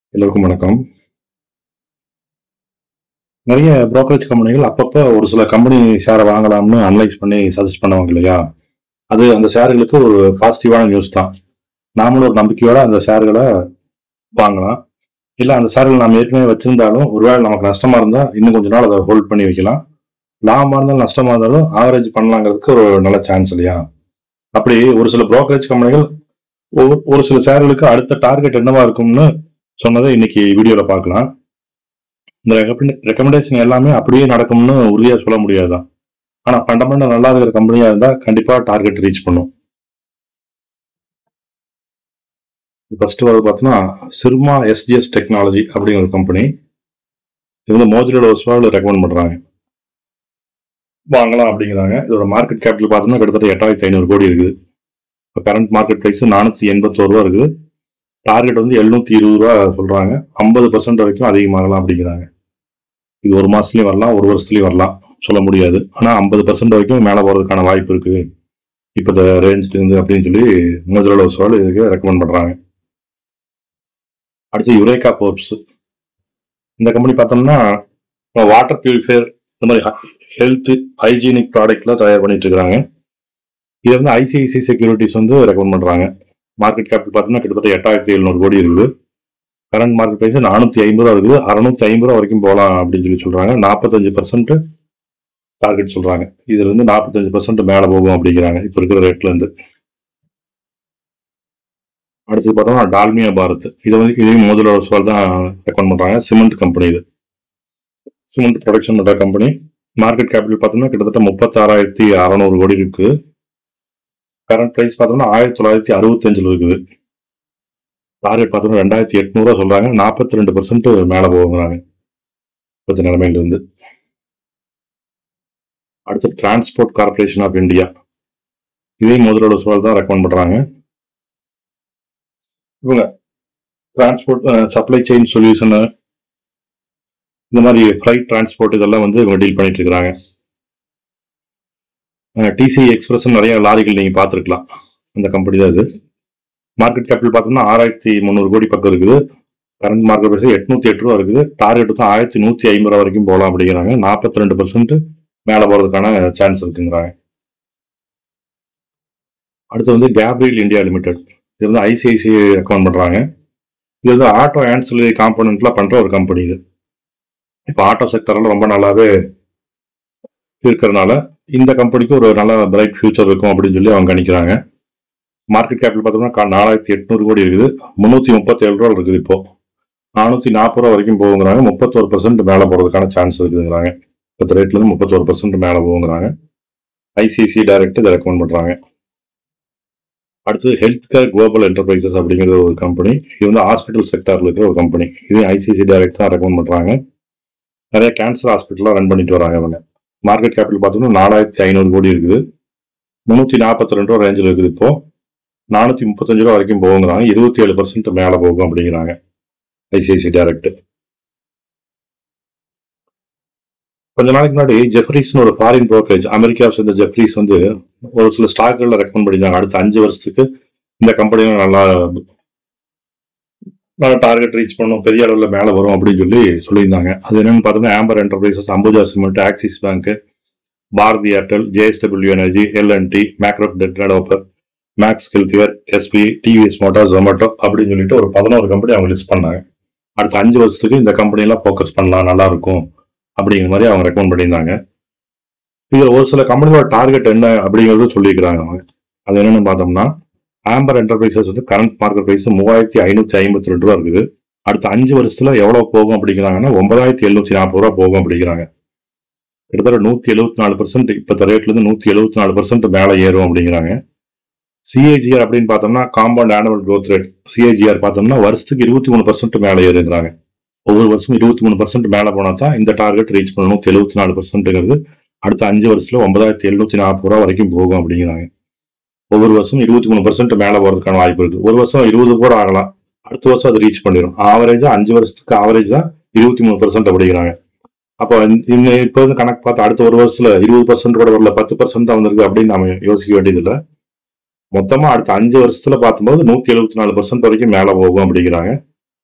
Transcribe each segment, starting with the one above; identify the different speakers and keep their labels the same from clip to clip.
Speaker 1: எல்லோருக்கும் வணக்கம் நிறைய brokerage கம்பெனிகள் அப்பப்போ ஒரு சில கம்பெனி ஷேரை வாங்கலாம்னு அனலைஸ் பண்ணி சஜஸ்ட் பண்ணுவாங்க இல்லையா அது அந்த ஷேர்களுக்கு ஒரு பாசிட்டிவான நியூஸ் தான் நாமளும் ஒரு நம்பிக்கையோட அந்த ஷேர்களை வாங்கலாம் இல்லை அந்த ஷேர்கள் நாம் ஏற்கனவே வச்சிருந்தாலும் ஒருவேளை நமக்கு நஷ்டமா இருந்தால் இன்னும் கொஞ்ச நாள் அதை ஹோல்ட் பண்ணி வைக்கலாம் லாபமா இருந்தாலும் நஷ்டமா இருந்தாலும் ஆவரேஜ் பண்ணலாங்கிறதுக்கு ஒரு நல்ல சான்ஸ் இல்லையா அப்படி ஒரு சில brokerage கம்பெனிகள் ஒரு- ஒரு சில ஷேர்களுக்கு அடுத்த டார்கெட் என்னவா இருக்கும்னு சொன்னதை இன்னைக்கு வீடியோல பார்க்கலாம் இந்த ரெக்கமெண்டேஷன் எல்லாமே அப்படியே நடக்கும்னு உறுதியா சொல்ல முடியாதுதான் ஆனா ஃபண்டமெண்டல் நல்லா இருக்கிற கம்பெனியா இருந்தா கண்டிப்பா டார்கெட் ரீச் பண்ணும் ஃபர்ஸ்ட் வரது பார்த்தோம்னா சிர்மா எஸ்ஜிஎஸ் டெக்னாலஜி அப்படிங்கிற ஒரு கம்பெனி இது வந்து மோதிரோட ஒஸ்வால் ரெக்கமெண்ட் பண்றாங்க வாங்கலாம் அப்படிங்கிறாங்க இதோட மார்க்கெட் கேபிட்டல் பார்த்தோம்னா கிட்டத்தட்ட எட்டாயிரத்தி ஐநூறு கோடி இருக்குது இப்போ கரண்ட் மார்க்கெட் ப்ரைஸ் நானூற்றி எண்பத்தோரு ரூபா இருக்குது டார்கெட் வந்து எழுநூத்தி இருபது ரூபா சொல்றாங்க ஐம்பது பர்சன்ட் வரைக்கும் அதிகமாகலாம் அப்படிங்கிறாங்க இது ஒரு மாசத்துலயும் வரலாம் ஒரு வருஷத்துலயும் வரலாம் சொல்ல முடியாது ஆனா ஐம்பது பர்சன்ட் வரைக்கும் மேல போறதுக்கான வாய்ப்பு இருக்கு இப்போ இந்த ரேஞ்சில் இருந்து அப்படின்னு சொல்லி முதலோட சோல் இதுக்கு ரெக்கமெண்ட் பண்றாங்க அடுத்து யுரேகா போர்ப்ஸ் இந்த கம்பெனி பார்த்தோம்னா வாட்டர் பியூரிஃபையர் இந்த மாதிரி ஹெல்த் ஹைஜீனிக் ப்ராடக்ட்லாம் தயார் பண்ணிட்டு இருக்காங்க இது வந்து ஐசிஐசி செக்யூரிட்டிஸ் வந்து ரெக்கமெண்ட் பண்றாங்க மார்க்கெட் கேபிட்டல் பார்த்தோம்னா கிட்டத்தட்ட எட்டாயிரத்தி எழுநூறு கோடி இருக்குது கரண்ட் மார்க்கெட் பிரைஸ் நானூத்தி ஐம்பது ரூபா இருக்குது அறுநூத்தி ஐம்பது ரூபா வரைக்கும் போகலாம் அப்படின்னு சொல்லி சொல்றாங்க நாற்பத்தஞ்சு பர்சன்ட் டார்கெட் சொல்றாங்க இதுல இருந்து நாற்பத்தஞ்சு பர்சன்ட் மேல போகும் அப்படிங்கிறாங்க இப்ப இருக்கிற ரேட்ல இருந்து அடுத்து பார்த்தோம்னா டால்மியா பாரத் இதை வந்து இதையும் முதலோட சொல் தான் ரெக்கமெண்ட் பண்றாங்க சிமெண்ட் கம்பெனி இது சிமெண்ட் ப்ரொடக்ஷன் பண்ற கம்பெனி மார்க்கெட் கேபிட்டல் பார்த்தோம்னா கிட்டத்தட்ட முப்பத்தாறாயிரத்தி அறநூறு கோடி இருக்கு கரண்ட் பிரைஸ் பார்த்தோம்னா ஆயிரத்தி தொள்ளாயிரத்தி அறுபத்தஞ்சுல இருக்குது டார்கெட் பார்த்தோம்னா ரெண்டாயிரத்தி எட்நூறுவா சொல்றாங்க நாற்பத்தி ரெண்டு பர்சன்ட் மேல போகுங்கிறாங்க இப்போத்த நிலைமையில இருந்து அடுத்து டிரான்ஸ்போர்ட் கார்பரேஷன் ஆஃப் இந்தியா இதையும் முதலோட சூழல் தான் ரெக்கமெண்ட் பண்றாங்க இவங்க டிரான்ஸ்போர்ட் சப்ளை செயின் சொல்யூஷன் இந்த மாதிரி ஃப்ளைட் டிரான்ஸ்போர்ட் இதெல்லாம் வந்து இவங்க டீல் பண்ணிட்டு இருக்காங்க டிசி எக்ஸ்பிரஸ் நிறைய லாரிகள் நீங்க பார்த்துருக்கலாம் அந்த கம்பெனி தான் இது மார்க்கெட் கேபிட்டல் பார்த்தோம்னா ஆறாயிரத்தி முந்நூறு கோடி பக்கம் இருக்குது கரண்ட் மார்க்கெட் பிரைஸ் எட்நூத்தி எட்டு ரூபா இருக்குது டார்கெட் தான் ஆயிரத்தி நூத்தி ஐம்பது ரூபா வரைக்கும் போகலாம் அப்படிங்கிறாங்க நாற்பத்தி ரெண்டு பர்சன்ட் மேல போறதுக்கான சான்ஸ் இருக்குங்கிறாங்க அடுத்து வந்து கேப்ரியல் இந்தியா லிமிடெட் இது வந்து ஐசிஐசிஐ ரெக்கமெண்ட் பண்றாங்க இது வந்து ஆட்டோ ஆன்சிலரி காம்பனண்ட்லாம் பண்ற ஒரு கம்பெனி இது இப்போ ஆட்டோ செக்டர்ல ரொம்ப நல்லாவே இருக்கிறதுனால இந்த கம்பெனிக்கு ஒரு நல்ல பிரைட் ஃபியூச்சர் இருக்கும் அப்படின்னு சொல்லி அவங்க கணிக்கிறாங்க மார்க்கெட் கேபிட்டல் பார்த்தோம்னா கா- நாலாயிரத்தி எட்நூறு கோடி இருக்குது முந்நூற்றி முப்பத்தி ஏழு ரூபா இருக்குது இப்போ நானூற்றி நாற்பது ரூபா வரைக்கும் போகுங்கிறாங்க முப்பத்தோரு பர்சன்ட் மேலே போகிறதுக்கான சான்ஸ் இருக்குதுங்கிறாங்க இப்போ ரேட்ல இருந்து முப்பத்தோரு பர்சன்ட் மேலே போகுங்கிறாங்க ஐசிசி டைரக்ட் இதை ரெக்கமெண்ட் பண்ணுறாங்க அடுத்து ஹெல்த் கேர் குளோபல் என்டர்பிரைசஸ் அப்படிங்கிற ஒரு கம்பெனி இது வந்து ஹாஸ்பிட்டல் செக்டர்ல இருக்கிற ஒரு கம்பெனி இது ஐசிசி டைரக்ட் தான் ரெக்கமெண்ட் பண்ணுறாங்க நிறைய கேன்சர் ஹாஸ்பிட்டலாக ரன் பண்ணிட்டு வராங்க இவங்க மார்க்கெட் கேபிட்டல் பார்த்தோம்னா நாலாயிரத்தி ஐநூறு கோடி இருக்குது முந்நூற்றி நாற்பத்தி ரெண்டு ரூபா ரேஞ்சில் இருக்குது இப்போ நானூற்றி முப்பத்தஞ்சு ரூபா வரைக்கும் போகுங்கிறாங்க இருபத்தி ஏழு பர்சன்ட் மேலே போகும் அப்படிங்கிறாங்க ஐசிஐசி டைரக்ட் கொஞ்ச நாளைக்கு முன்னாடி ஜெஃப்ரீஸ்னு ஒரு ஃபாரின் brokerage அமெரிக்காவை சேர்ந்த ஜெஃப்ரீஸ் வந்து ஒரு சில ஸ்டாக்குகளை ரெக்கமெண்ட் பண்ணியிருந்தாங்க அடுத்த அஞ்சு வருஷத்துக்கு இந்த கம்பெனியும் நல்லா நல்ல டார்கெட் ரீச் பண்ணும் பெரிய அளவில் மேலே வரும் அப்படின்னு சொல்லி சொல்லியிருந்தாங்க அது என்னன்னு பார்த்தோம்னா Amber Enterprises Ambuja cement Axis bank Bharti Airtel JSW energy LNT macro tech developer Max healthcare SP TVS motor Zomato அப்படின்னு சொல்லிட்டு ஒரு பதினோரு கம்பெனி அவங்க லிஸ்ட் பண்ணாங்க அடுத்த அஞ்சு வருஷத்துக்கு இந்த கம்பெனி எல்லாம் ஃபோக்கஸ் பண்ணலாம் நல்லா இருக்கும் அப்படிங்கிற மாதிரி அவங்க ரெக்கமெண்ட் பண்ணியிருந்தாங்க இதுல ஒரு சில கம்பெனியோட டார்கெட் என்ன அப்படிங்கறது சொல்லியிருக்கிறாங்க அவங்க அது என்னன்னு பார்த்தோம்னா ஆம்பர் என்டர்பிரைசஸ் வந்து கரண்ட் மார்க்கெட் பிரைஸ் மூவாயிரத்தி ஐநூத்தி ஐம்பத்தி ரெண்டு ரூபா இருக்குது அடுத்த அஞ்சு வருஷத்துல எவ்வளவு போகும் அப்படிங்கிறாங்கன்னா ஒன்பதாயிரத்தி எழுநூத்தி நாற்பது ரூபா போகும் அப்படிங்கிறாங்க கிட்டத்தட்ட நூத்தி எழுபத்தி நாலு பர்சன்ட் இப்பத்த ரேட்ல இருந்து நூத்தி எழுபத்தி நாலு பர்சன்ட் மேல ஏறும் அப்படிங்கிறாங்க சிஏஜிஆர் அப்படின்னு பார்த்தோம்னா compound annual growth rate CAGR பார்த்தோம்னா வருஷத்துக்கு இருபத்தி மூணு பர்சன்ட் மேல ஏறுங்கிறாங்க ஒவ்வொரு வருஷம் இருபத்தி மூணு பர்சன்ட் மேல போனா தான் இந்த டார்கெட் ரீச் பண்ணணும் நூத்தி எழுபத்தி நாலு பர்சன்ட்ங்கிறது அடுத்த அஞ்சு வருஷத்துல ஒன்பதாயிரத்தி எழுநூத்தி நாற்பது ரூபா வரைக்கும் போகும் அப்படிங்கிறாங்க ஒவ்வொரு வருஷம் இருபத்தி மூணு பர்சன்ட் மேல போறதுக்கான வாய்ப்பு இருக்கு ஒரு வருஷம் இருபது கூட ஆகலாம் அடுத்த வருஷம் அது ரீச் பண்ணிடும் ஆவரேஜா அஞ்சு வருஷத்துக்கு ஆவரேஜ் தான் இருபத்தி மூணு பர்சன்ட் அப்படிங்கிறாங்க அப்போ இந்த- இந்த இப்போ வந்து கணக்கு பார்த்து அடுத்த ஒரு வருஷத்துல இருபது பர்சன்ட் கூட வரல பத்து பர்சன்ட் தான் வந்திருக்கு அப்படின்னு நாம யோசிக்க வேண்டியது இல்லை மொத்தமா அடுத்த அஞ்சு வருஷத்துல பார்க்கும்போது நூத்தி எழுபத்தி நாலு பர்சன்ட் வரைக்கும் மேல போகும் அப்படிங்கிறாங்க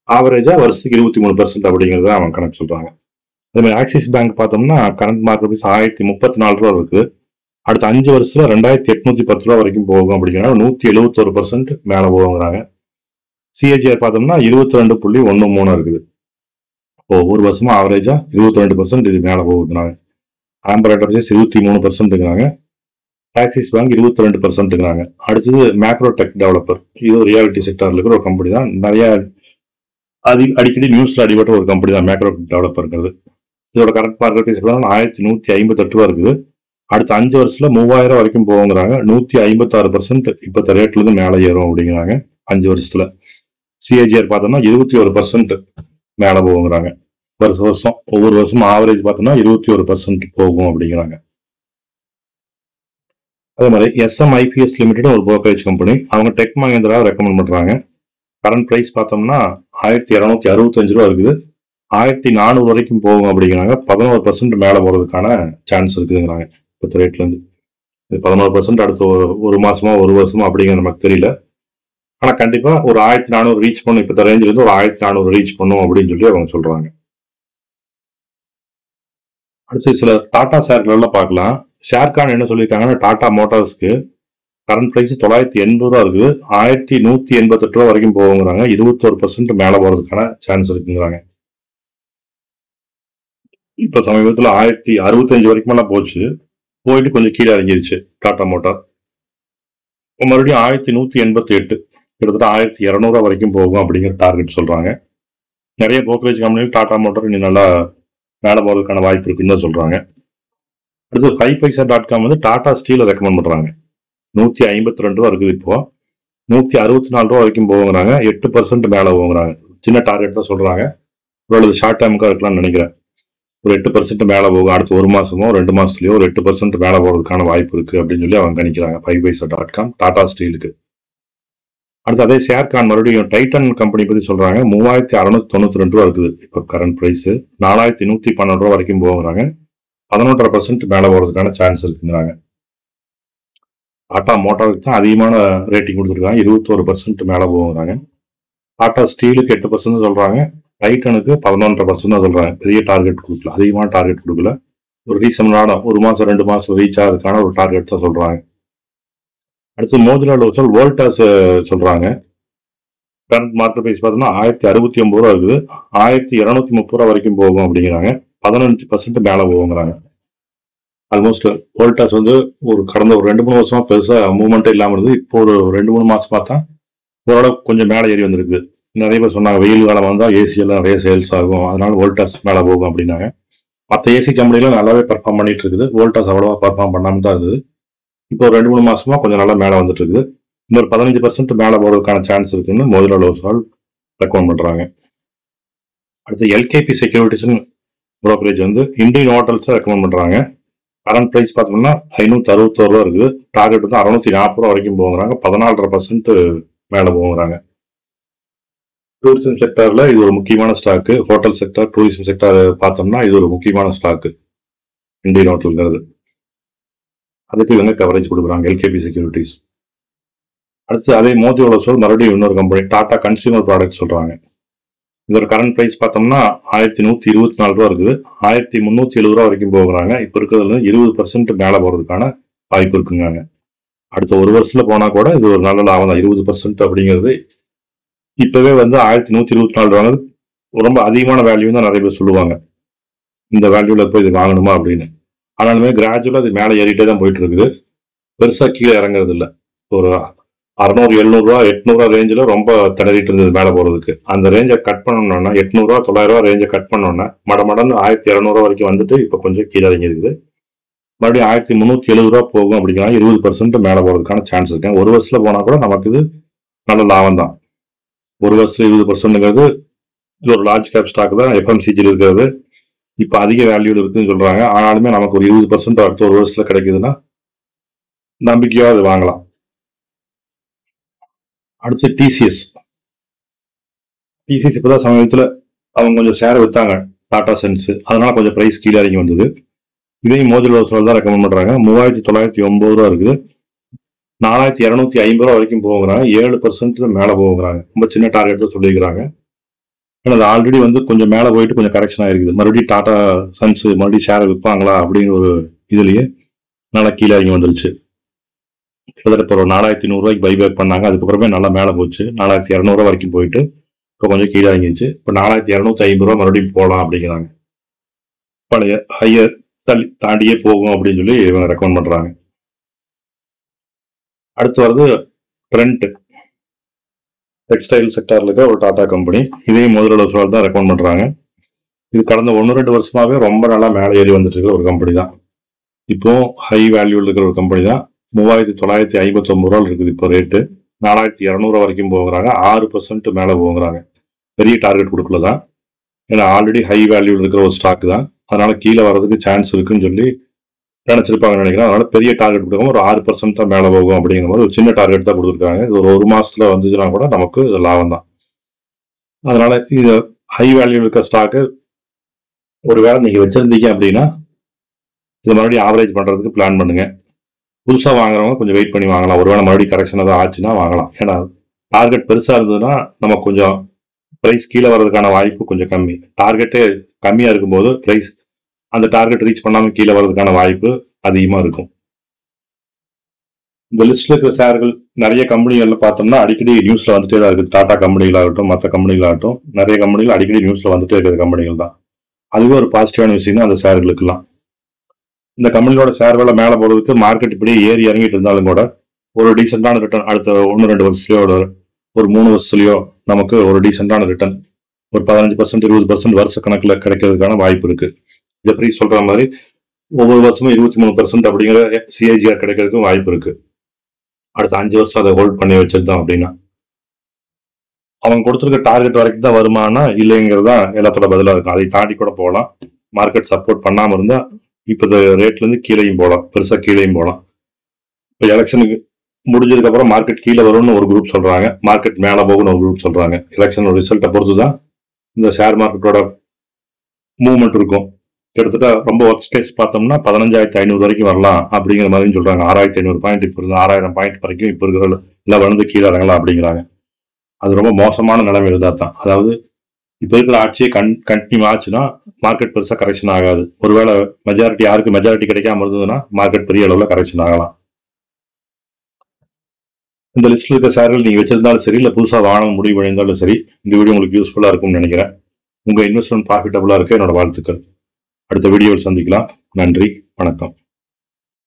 Speaker 1: ஆவரேஜா வருஷத்துக்கு இருபத்தி மூணு பர்சன்ட் அப்படிங்கிறத அவன் கணக்கு சொல்றாங்க அதே மாதிரி ஆக்சிஸ் பேங்க் பார்த்தோம்னா கரண்ட் மார்க்கெட் ப்ரைஸ் ஆயிரத்தி முப்பத்தி நாலு ரூபா இருக்கு அடுத்த அஞ்சு வருஷத்துல ரெண்டாயிரத்தி எட்நூத்தி பத்து ரூபா வரைக்கும் போகும் அப்படிங்கிறாங்க நூத்தி எழுபத்தொரு பர்சன்ட் மேல போகுங்கிறாங்க சிஏஜிஆர் பார்த்தோம்னா இருபத்தி ரெண்டு புள்ளி ஒன்று மூணு இருக்குது இப்போ ஒவ்வொரு வருஷமும் ஆவரேஜா இருபத்தி ரெண்டு பர்சன்ட் இது மேல போகுதுனாங்க ஆம்பர் என்டர்பிரைஸ் இருபத்தி மூணு பர்சன்ட்டுங்கிறாங்க ஆக்சிஸ் பேங்க் இருபத்தி ரெண்டு பர்சன்ட்டுங்கிறாங்க அடுத்தது மேக்ரோ டெக் டெவலப்பர் இது ஒரு ரியாலிட்டி செக்டர்ல இருக்கிற ஒரு கம்பெனி தான் நிறைய அதி அடிக்கடி நியூஸ்ல அடிபட்ட ஒரு கம்பெனி தான் மேக்ரோ டெவலப்பர்ங்கிறது இதோட கரண்ட் மார்க்கெட் ப்ரைஸ் ஆயிரத்தி நூத்தி ஐம்பத்தெட்டு ரூபா இருக்குது அடுத்த அஞ்சு வருஷத்துல மூவாயிரம் வரைக்கும் போகுங்கிறாங்க நூத்தி ஐம்பத்தாறு பர்சன்ட் இப்பத்த ரேட்ல இருந்து மேலே ஏறும் அப்படிங்கிறாங்க அஞ்சு வருஷத்துல சிஏஜிஆர் பார்த்தோம்னா இருபத்தி ஒரு பர்சன்ட் மேலே போகுங்கிறாங்க வருஷ வருஷம் ஒவ்வொரு வருஷமும் ஆவரேஜ் பார்த்தோம்னா இருபத்தி ஒரு பர்சன்ட் போகும் அப்படிங்கிறாங்க அதே மாதிரி எஸ்எம் ஐபிஎஸ் லிமிடெட் ஒரு brokerage கம்பெனி அவங்க டெக் மகேந்திரா ரெக்கமெண்ட் பண்றாங்க கரண்ட் பிரைஸ் பார்த்தோம்னா ஆயிரத்தி இரநூத்தி அறுபத்தஞ்சு ரூபா இருக்குது ஆயிரத்தி நானூறு வரைக்கும் போகும் அப்படிங்கிறாங்க பதினோரு பர்சன்ட் மேலே போறதுக்கான சான்ஸ் இருக்குதுங்கிறாங்க இப்போ ரேட்ல இருந்து இது பதினோரு பர்சன்ட் அடுத்த ஒரு ஒரு மாசமா ஒரு வருஷமா அப்படிங்கிற நமக்கு தெரியல ஆனா கண்டிப்பா ஒரு ஆயிரத்தி நானூறு ரீச் பண்ணும் இப்போ ரேஞ்சில இருந்து ஒரு ஆயிரத்தி நானூறு ரீச் பண்ணும் அப்படின்னு சொல்லி அவங்க சொல்றாங்க அடுத்து சில டாடா ஷேர்கள் எல்லாம் பார்க்கலாம் ஷேர்கான் என்ன சொல்லியிருக்காங்கன்னா டாடா மோட்டார்ஸ்க்கு கரண்ட் பிரைஸ் தொள்ளாயிரத்தி எண்பது ரூபா இருக்குது ஆயிரத்தி நூத்தி எண்பத்தெட்டு ரூபா வரைக்கும் போகுங்கிறாங்க இருபத்தோரு பர்சன்ட் மேல போறதுக்கான சான்ஸ் இருக்குங்கிறாங்க இப்ப சமீபத்துல ஆயிரத்தி அறுபத்தஞ்சு வரைக்கும் எல்லாம் போச்சு போயிட்டு கொஞ்சம் கீழே இறங்கிருச்சு டாடா மோட்டார் இப்போ மறுபடியும் ஆயிரத்தி நூத்தி எண்பத்தி எட்டு கிட்டத்தட்ட ஆயிரத்தி இரநூறுவா வரைக்கும் போகும் அப்படிங்கிற டார்கெட் சொல்றாங்க நிறைய brokerage கம்பெனிகள் டாடா மோட்டார் இன்னும் நல்லா மேலே போறதுக்கான வாய்ப்பு இருக்குன்னு தான் சொல்றாங்க அடுத்து ஃபைவ் பைசா டாட் காம் வந்து டாடா ஸ்டீலை ரெக்கமெண்ட் பண்றாங்க நூத்தி ஐம்பத்தி ரெண்டு ரூபா இருக்குது இப்போ நூத்தி அறுபத்தி நாலு ரூபா வரைக்கும் போகுங்கிறாங்க எட்டு பர்சன்ட் மேல போகுங்கிறாங்க சின்ன டார்கெட் தான் சொல்றாங்க ஒரு ஷார்ட் டைமுக்கா இருக்கலாம்னு நினைக்கிறேன் ஒரு எட்டு பர்சன்ட் மேல போகும் அடுத்த ஒரு மாசமோ ரெண்டு மாசத்துலயோ ஒரு எட்டு பர்சன்ட் மேல போறதுக்கான வாய்ப்பு இருக்கு அப்படின்னு சொல்லி அவங்க கணிக்கிறாங்க five paisa dot com Tata ஸ்டீலுக்கு அடுத்து அதே ஷேர்கான் மறுபடியும் டைட்டன் கம்பெனி பத்தி சொல்றாங்க மூவாயிரத்தி அறுநூத்தி தொண்ணூத்தி ரெண்டு ரூபா இருக்குது இப்போ கரண்ட் பிரைஸ் நாலாயிரத்தி நூத்தி பன்னெண்டு ரூபா வரைக்கும் போகுறாங்க பதினொன்றரை பர்சன்ட் மேல போறதுக்கான சான்ஸ் இருக்குங்கிறாங்க டாடா மோட்டாருக்கு தான் அதிகமான ரேட்டிங் கொடுத்துருக்காங்க இருபத்தோரு பர்சன்ட் மேல போகுறாங்க டாடா ஸ்டீலுக்கு எட்டு பர்சன்ட் சொல்றாங்க டைட்டனுக்கு பதினொன்றரை பர்சன்ட் தான் சொல்றாங்க பெரிய டார்கெட் கொடுக்கல அதிகமான டார்கெட் கொடுக்கல ஒரு ரீசனான ஒரு மாசம் ரெண்டு மாசம் ரீச் ஆகிறதுக்கான ஒரு டார்கெட் தான் சொல்றாங்க அடுத்து மோதிலா லோசல் வோல்டாஸ் சொல்றாங்க கரண்ட் மார்க்கெட் பிரைஸ் பார்த்தோம்னா ஆயிரத்தி அறுபத்தி ஒன்பது ரூபா இருக்குது ஆயிரத்தி இருநூத்தி முப்பது ரூபா வரைக்கும் போகும் அப்படிங்கிறாங்க பதினஞ்சு பர்சன்ட் மேல போகுங்கிறாங்க ஆல்மோஸ்ட் வோல்டாஸ் வந்து ஒரு கடந்த ஒரு ரெண்டு மூணு வருஷமா பெருசா மூவ்மெண்ட்டே இல்லாம இருந்தது இப்போ ஒரு ரெண்டு மூணு மாசம் பார்த்தா ஓரளவு கொஞ்சம் மேலே ஏறி வந்திருக்கு நிறைய பேர் சொன்னாங்க வெயில் காலம் வந்தா ஏசி எல்லாம் நிறைய சேல்ஸ் ஆகும் அதனால வோல்டாஸ் மேல போகும் அப்படின்னாங்க மற்ற ஏசி கம்பெனிலாம் நல்லாவே பர்ஃபார்ம் பண்ணிட்டு இருக்குது வோல்டாஸ் அவ்வளவா பர்ஃபார்ம் பண்ணாம தான் இருந்தது இப்போ ஒரு ரெண்டு மூணு மாசமா கொஞ்சம் நல்லா மேலே வந்துட்டு இருக்குது இன்னொரு பதினஞ்சு பர்சன்ட் மேலே போறதுக்கான சான்ஸ் இருக்குன்னு மோதிலா லோசால் ரெக்கமெண்ட் பண்றாங்க அடுத்து எல்கேபி செக்யூரிட்டிஸ் brokerage வந்து இந்தியன் ஹோட்டல்ஸ் ரெக்கமெண்ட் பண்றாங்க கரண்ட் பிரைஸ் பார்த்தோம்னா ஐநூத்தி அறுபத்தோரு ரூபா இருக்குது டார்கெட் வந்து அறுநூத்தி நாற்பது ரூபா வரைக்கும் போகுறாங்க பதினாலரை பர்சன்ட் மேலே போகுறாங்க டூரிசம் செக்டர்ல இது ஒரு முக்கியமான stock hotel sector tourism sector பார்த்தோம்னா இது ஒரு முக்கியமான ஸ்டாக்கு இந்தியன் ஹோட்டல்ங்கிறது அதுக்கு இவங்க கவரேஜ் கொடுக்குறாங்க எல்கேபி செக்யூரிட்டிஸ் அடுத்து அதே மோதியோட சொல் மறுபடியும் இன்னொரு கம்பெனி டாடா கன்சியூமர் ப்ராடக்ட் சொல்றாங்க இதோட கரண்ட் பிரைஸ் பார்த்தோம்னா ஆயிரத்தி நூத்தி இருபத்தி நாலு ரூபா இருக்குது ஆயிரத்தி முந்நூத்தி எழுபது ரூபா வரைக்கும் போகுறாங்க இப்போ இருக்கிறதுல இருபது பர்சன்ட் மேலே போறதுக்கான வாய்ப்பு இருக்குங்க அடுத்த ஒரு வருஷத்துல போனா கூட இது ஒரு நல்ல லாபம் தான் இருபது பர்சன்ட் அப்படிங்கிறது இப்பவே வந்து ஆயிரத்தி நூத்தி இருபத்தி நாலு ரூபா ரொம்ப அதிகமான வேல்யூ தான் நிறைய பேர் சொல்லுவாங்க இந்த வேல்யூல போய் இது வாங்கணுமா அப்படின்னு ஆனாலுமே கிராஜுவலா அது மேலே ஏறிட்டே தான் போயிட்டு இருக்குது பெருசா கீழே இறங்குறது இல்ல ஒரு அறுநூறு எழுநூறுவா எட்நூறுவா ரேஞ்சில் ரொம்ப திணறிட்டு இருந்தது மேலே போகிறதுக்கு அந்த ரேஞ்சை கட் பண்ணணும்னா எட்நூறுவா தொள்ளாயிரரூவா ரேஞ்சை கட் பண்ணோன்னா மட மடன்னு ஆயிரத்தி இரநூறுவா வரைக்கும் வந்துட்டு இப்போ கொஞ்சம் கீழே இறங்கி இருக்குது மறுபடியும் ஆயிரத்தி முந்நூற்றி எழுபது ரூபா போகும் அப்படின்னா இருபது பர்சன்ட் மேலே போகிறதுக்கான சான்ஸ் இருக்கு ஒரு வருஷத்துல போனால் கூட நமக்கு இது நல்ல லாபம் தான் ஒரு வருஷத்துல இருபது பர்சன்ட்ங்கிறது இது ஒரு லார்ஜ் கேப் ஸ்டாக் தான் எஃப்எம்சிஜியில் இருக்கிறது இப்போ அதிக வேல்யூல இருக்குன்னு சொல்றாங்க ஆனாலுமே நமக்கு ஒரு இருபது பர்சன்ட் அடுத்த ஒரு வருஷத்துல கிடைக்குதுன்னா நம்பிக்கையா அது வாங்கலாம் அடுத்து டிசிஎஸ் டிசிஎஸ் இப்பதான் சமீபத்துல அவங்க கொஞ்சம் ஷேர் வித்தாங்க டாடா சென்ஸ் அதனால கொஞ்சம் பிரைஸ் கீழே இறங்கி வந்தது இதையும் மோதில் ஹவுஸ்ல தான் ரெக்கமெண்ட் பண்றாங்க மூவாயிரத்தி தொள்ளாயிரத்தி ஒன்பது ரூபா இருக்குது நாலாயிரத்தி இரநூத்தி ஐம்பது ரூபா வரைக்கும் போகுறாங்க ஏழு பர்சன்ட் மேல போகுறாங்க ரொம்ப சின்ன டார்கெட் தான் சொல்லியிருக்கிறாங்க ஏன்னா அது ஆல்ரெடி வந்து கொஞ்சம் மேலே போயிட்டு கொஞ்சம் கரெக்ஷன் ஆயிருக்குது மறுபடியும் டாடா சன்ஸ் மறுபடியும் ஷேரை விற்பாங்களா அப்படிங்கிற ஒரு இதுலயே நல்லா கீழே இறங்கி வந்துருச்சு கிட்டத்தட்ட இப்போ ஒரு நாலாயிரத்தி நூறுரூவாய்க்கு பைபேக் பண்ணாங்க அதுக்கப்புறமே நல்லா மேலே போச்சு நாலாயிரத்தி இரநூறுவா வரைக்கும் போயிட்டு இப்போ கொஞ்சம் கீழே இறங்கிச்சு இப்போ நாலாயிரத்தி இரநூத்தி ஐம்பது ரூபா மறுபடியும் போகலாம் அப்படிங்கிறாங்க பழைய ஹையர் தள்ளி தாண்டியே போகும் அப்படின்னு சொல்லி இவங்க ரெக்கமெண்ட் பண்றாங்க அடுத்து வருது ட்ரெண்ட் டெக்ஸ்டைல் செக்டார்ல இருக்க ஒரு டாடா கம்பெனி இதையும் முதலீடு சொல்ல தான் ரெக்கமெண்ட் பண்றாங்க இது கடந்த ஒன்று ரெண்டு வருஷமாவே ரொம்ப நல்லா மேலே ஏறி வந்துட்டு இருக்கிற ஒரு கம்பெனி தான் இப்போ ஹை வேல்யூல இருக்கிற ஒரு கம்பெனி தான் மூவாயிரத்தி தொள்ளாயிரத்தி ஐம்பத்தி ஒன்பது ரூபா இருக்குது இப்போ ரேட்டு நாலாயிரத்தி இரநூறு வரைக்கும் போகிறாங்க ஆறு பர்சன்ட் மேலே போகிறாங்க பெரிய டார்கெட் கொடுக்கல தான் ஏன்னா ஆல்ரெடி ஹை வேல்யூல இருக்கிற ஒரு ஸ்டாக் தான் அதனால கீழே வர்றதுக்கு சான்ஸ் இருக்குன்னு சொல்லி நினைச்சிருப்பாங்கன்னு நினைக்கிறேன் அதனால பெரிய டார்கெட் கொடுக்காம ஒரு ஆறு பர்சன்ட் தான் மேலே போகும் அப்படிங்கிற மாதிரி ஒரு சின்ன டார்கெட் தான் கொடுத்துருக்காங்க இது ஒரு ஒரு மாசத்துல வந்துச்சுன்னா கூட நமக்கு இது லாபம் தான் அதனால இது ஹை வேல்யூ இருக்க ஸ்டாக்கு ஒருவேளை நீங்க வச்சிருந்தீங்க அப்படின்னா இது மறுபடியும் ஆவரேஜ் பண்றதுக்கு பிளான் பண்ணுங்க புதுசா வாங்குறவங்க கொஞ்சம் வெயிட் பண்ணி வாங்கலாம் ஒருவேளை மறுபடியும் கரெக்ஷன் ஏதாவது ஆச்சுன்னா வாங்கலாம் ஏன்னா டார்கெட் பெருசா இருந்ததுன்னா நம்ம கொஞ்சம் பிரைஸ் கீழே வர்றதுக்கான வாய்ப்பு கொஞ்சம் கம்மி டார்கெட்டே கம்மியா இருக்கும்போது பிரைஸ் அந்த டார்கெட் ரீச் பண்ணாம கீழே வர்றதுக்கான வாய்ப்பு அதிகமா இருக்கும் இந்த லிஸ்ட்ல இருக்கிற ஷேர்கள் நிறைய கம்பெனிகள்ல பார்த்தோம்னா அடிக்கடி நியூஸ்ல வந்துட்டே தான் இருக்குது டாடா கம்பெனிகளாகட்டும் மற்ற கம்பெனிகளாகட்டும் நிறைய கம்பெனிகள் அடிக்கடி நியூஸ்ல வந்துட்டே இருக்கிற கம்பெனிகள் தான் அதுவே ஒரு பாசிட்டிவான விஷயம் தான் அந்த ஷேர்களுக்கெல்லாம் இந்த கம்பெனியோட ஷேர் விலை மேலே போறதுக்கு மார்க்கெட் இப்படி ஏறி இறங்கிட்டு இருந்தாலும் கூட ஒரு டீசென்டான ரிட்டர்ன் அடுத்த ஒன்று ரெண்டு வருஷத்துலயோ ஒரு- ஒரு மூணு வருஷத்துலயோ நமக்கு ஒரு டீசென்டான ரிட்டர்ன் ஒரு பதினஞ்சு பர்சன்ட் இருபது பர்சன்ட் வருஷ கணக்கில் கிடைக்கிறதுக்கான வாய்ப்பு இருக்கு ஜெப்ரி சொல்ற மாதிரி ஒவ்வொரு வருஷமும் இருபத்தி மூணு பர்சன்ட் அப்படிங்கிற சிஐஜிஆர் கிடைக்கிறதுக்கும் வாய்ப்பு இருக்கு அடுத்த அஞ்சு வருஷம் அதை ஹோல்ட் பண்ணி வச்சிருந்தோம் அப்படின்னா அவங்க கொடுத்துருக்க டார்கெட் வரைக்கும் தான் வருமானா இல்லைங்கிறது தான் எல்லாத்தோட பதிலா இருக்கும் அதை தாண்டி கூட போகலாம் மார்க்கெட் சப்போர்ட் பண்ணாம இருந்தா இப்போ இந்த ரேட்ல இருந்து கீழேயும் போகலாம் பெருசா கீழேயும் போகலாம் இப்போ எலெக்ஷனுக்கு முடிஞ்சதுக்கு அப்புறம் மார்க்கெட் கீழே வரும்னு ஒரு குரூப் சொல்றாங்க மார்க்கெட் மேலே போகும்னு ஒரு குரூப் சொல்றாங்க எலெக்ஷன் ரிசல்ட்டை பொறுத்து தான் இந்த ஷேர் மார்க்கெட்டோட மூவ்மெண்ட் இருக்கும் கிட்டத்தட்ட ரொம்ப ஒர்க் கேஸ் பார்த்தோம்னா பதினஞ்சாயிரத்தி ஐநூறு வரைக்கும் வரலாம் அப்படிங்கிற மாதிரி சொல்றாங்க ஆறாயிரத்தி ஐநூறு பாயிண்ட் இப்போ இருந்து ஆறாயிரம் பாயிண்ட் வரைக்கும் இப்போ இருக்கிற இல்லை வளர்ந்து கீழே இறங்கலாம் அப்படிங்கிறாங்க அது ரொம்ப மோசமான நிலைமை இருந்தா தான் அதாவது இப்போ இருக்கிற ஆட்சியை கன் கண்டினியூ ஆச்சுன்னா மார்க்கெட் பெருசாக கரெக்ஷன் ஆகாது ஒருவேளை மெஜாரிட்டி யாருக்கு மெஜாரிட்டி கிடைக்காம இருந்ததுன்னா மார்க்கெட் பெரிய அளவில் கரெக்ஷன் ஆகலாம் இந்த லிஸ்ட்ல இருக்க ஷேர்கள் நீங்க வச்சிருந்தாலும் சரி இல்ல புதுசா வாங்க முடிவு பண்ணியிருந்தாலும் சரி இந்த வீடியோ உங்களுக்கு யூஸ்ஃபுல்லா இருக்கும்னு நினைக்கிறேன் உங்க இன்வெஸ்ட்மெண்ட் ப்ராஃபிட்டபுளா இருக்க என்னோட வாழ்த்துக்கள் அடுத்த வீடியோவில் சந்திக்கலாம் நன்றி வணக்கம்